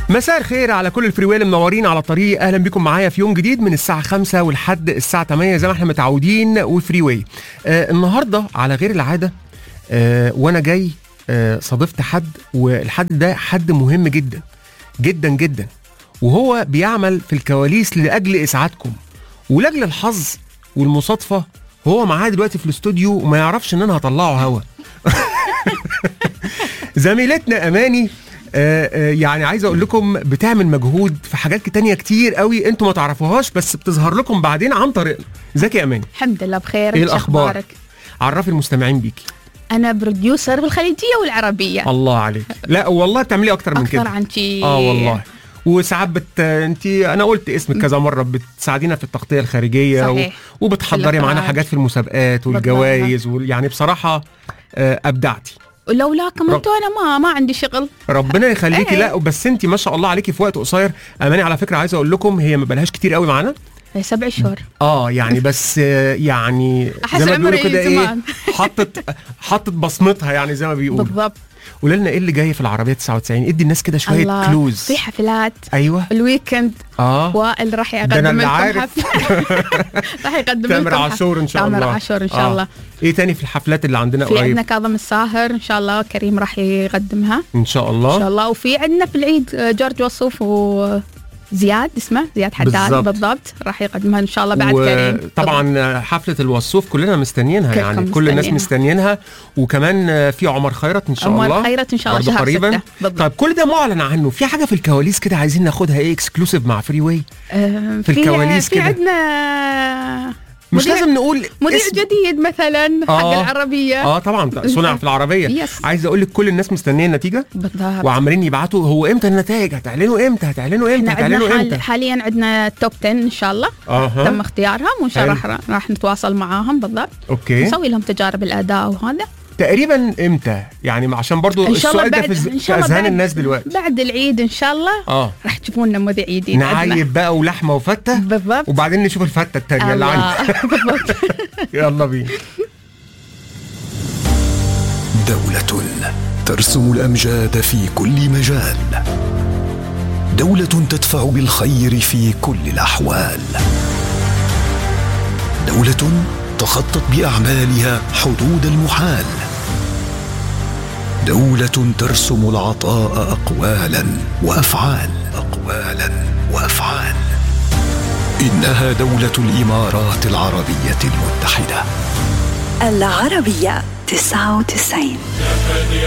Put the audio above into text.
مساء الخير على كل الفريويل اللي منورين على الطريق اهلا بكم معايا في يوم جديد من الساعه 5 ولحد الساعه 8 زي ما احنا متعودين وفريوي آه النهارده على غير العاده آه وانا جاي آه صادفت حد والحد ده حد مهم جدا جدا جدا وهو بيعمل في الكواليس لاجل اسعادكم ولاجل الحظ والمصادفه هو معايا دلوقتي في الاستوديو وما يعرفش ان انا هطلعه هوا زميلتنا اماني آه، آه، يعني عايز اقول لكم بتعمل مجهود في حاجات تانية كتير قوي انتوا ما تعرفوهاش بس بتظهر لكم بعدين عن طريقنا ازيك يا اماني الحمد لله بخير ايه إيش الاخبار أخبارك؟ عرفي المستمعين بيكي انا بروديوسر بالخليجيه والعربيه الله عليك لا والله بتعملي اكتر من اكثر كده عن شي اه والله وساعات بت انت انا قلت اسمك كذا مره بتساعدينا في التغطيه الخارجيه صحيح. و... وبتحضري في معانا الإخراج. حاجات في المسابقات والجوائز وال... يعني بصراحه آه، ابدعتي ولولاكم رب- انتوا انا ما ما عندي شغل ربنا يخليكي إيه. لا بس انت ما شاء الله عليكي في وقت قصير اماني على فكره عايز اقول لكم هي ما بقالهاش كتير قوي معانا سبع شهور اه يعني بس آه، يعني أحس زي ما بيقولوا عمري كده ايه زمان. حطت حطت بصمتها يعني زي ما بيقولوا بالضبط قولي لنا ايه اللي جاي في العربيه 99 ادي الناس كده شويه الله كلوز في حفلات ايوه الويكند اه وائل راح ده أنا يقدم اللي لكم عارف. حفله راح يقدم تامر لكم حفلة. عاشور ان شاء الله تامر عاشور ان شاء آه. الله ايه تاني في الحفلات اللي عندنا في قريب عندنا كاظم الساهر ان شاء الله كريم راح يقدمها ان شاء ان الله شاء الله وفي عندنا في العيد آه، جورج وصوف وزياد اسمه زياد حداد بالضبط. بالضبط راح يقدمها ان شاء الله بعد كريم طبعا حفله الوصوف كلنا مستنيينها كلكم يعني كل الناس مستنيينها. مستنيينها وكمان في عمر خيرت ان شاء عمر الله خيرت إن شاء الله برضه شهر قريبا ستة. بالضبط. طيب كل ده معلن عنه في حاجه في الكواليس كده عايزين ناخدها ايه اكسكلوسيف مع فري واي آه، في الكواليس في كده. عندنا مش مذيع- لازم نقول مذيع اسم. جديد مثلا حق آه. العربيه اه طبعا صنع في العربيه يس. عايز اقول لك كل الناس مستنيه النتيجه بالضبط وعمالين يبعتوا هو امتى النتائج هتعلنوا امتى هتعلنوا امتى احنا عندنا هتعلنوا حال امتى حاليا عندنا توب 10 ان شاء الله اها تم اختيارهم وان شاء الله حلو. راح راح نتواصل معاهم بالضبط اوكي نسوي لهم تجارب الاداء وهذا تقريبا امتى يعني عشان برضو ان شاء الله السؤال ده بعد في, ان في شاء الله اذهان بعد الناس دلوقتي بعد العيد ان شاء الله اه راح تشوفونا مذيع جديد عندنا. نعيب بقى ولحمه وفته بالضبط وبعدين نشوف الفته التانيه اللي عندي الله بالضبط يلا بينا دولة ترسم الأمجاد في كل مجال دولة تدفع بالخير في كل الأحوال دولة تخطط بأعمالها حدود المحال دولة ترسم العطاء أقوالا وأفعال أقوالا وأفعال إنها دولة الإمارات العربية المتحدة العربية 99